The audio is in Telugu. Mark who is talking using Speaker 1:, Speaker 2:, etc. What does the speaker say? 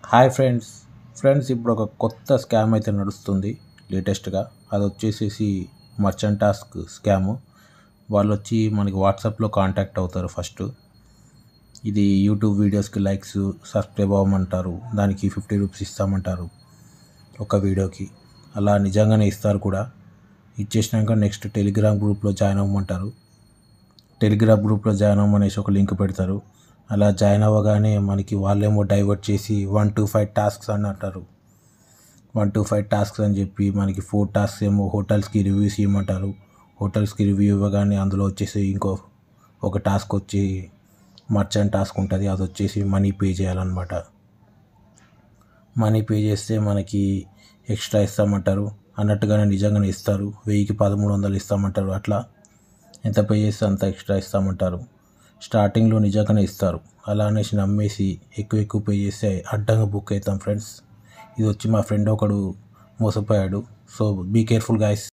Speaker 1: హాయ్ ఫ్రెండ్స్ ఫ్రెండ్స్ ఇప్పుడు ఒక కొత్త స్కామ్ అయితే నడుస్తుంది లేటెస్ట్గా అది వచ్చేసేసి మర్చెంట్ టాస్క్ స్కామ్ వాళ్ళు వచ్చి మనకి వాట్సాప్లో కాంటాక్ట్ అవుతారు ఫస్ట్ ఇది యూట్యూబ్ వీడియోస్కి లైక్స్ సబ్స్క్రైబ్ అవ్వమంటారు దానికి ఫిఫ్టీ రూపీస్ ఇస్తామంటారు ఒక వీడియోకి అలా నిజంగానే ఇస్తారు కూడా ఇచ్చేసినాక నెక్స్ట్ టెలిగ్రామ్ గ్రూప్లో జాయిన్ అవ్వమంటారు టెలిగ్రామ్ గ్రూప్లో జాయిన్ అవ్వమనేసి ఒక లింక్ పెడతారు అలా జాయిన్ అవ్వగానే మనకి వాళ్ళేమో డైవర్ట్ చేసి వన్ టు ఫైవ్ టాస్క్స్ అని అంటారు వన్ టు ఫైవ్ టాస్క్స్ అని చెప్పి మనకి ఫోర్ టాస్క్స్ ఏమో హోటల్స్కి రివ్యూస్ ఇవ్వమంటారు హోటల్స్కి రివ్యూ ఇవ్వగానే అందులో వచ్చేసి ఇంకో ఒక టాస్క్ వచ్చి మర్చెంట్ టాస్క్ ఉంటుంది అది వచ్చేసి మనీ పే చేయాలన్నమాట మనీ పే చేస్తే మనకి ఎక్స్ట్రా ఇస్తామంటారు అన్నట్టుగానే నిజంగానే ఇస్తారు వెయ్యికి పదమూడు వందలు ఇస్తామంటారు అట్లా ఎంత పే చేస్తే అంత ఎక్స్ట్రా ఇస్తామంటారు స్టార్టింగ్లో నిజంగానే ఇస్తారు అలా అనేసి నమ్మేసి ఎక్కువ ఎక్కువ పే చేస్తే అడ్డంగా బుక్ అవుతాం ఫ్రెండ్స్ ఇది వచ్చి మా ఫ్రెండ్ ఒకడు మోసపోయాడు సో బీ కేర్ఫుల్ గాయస్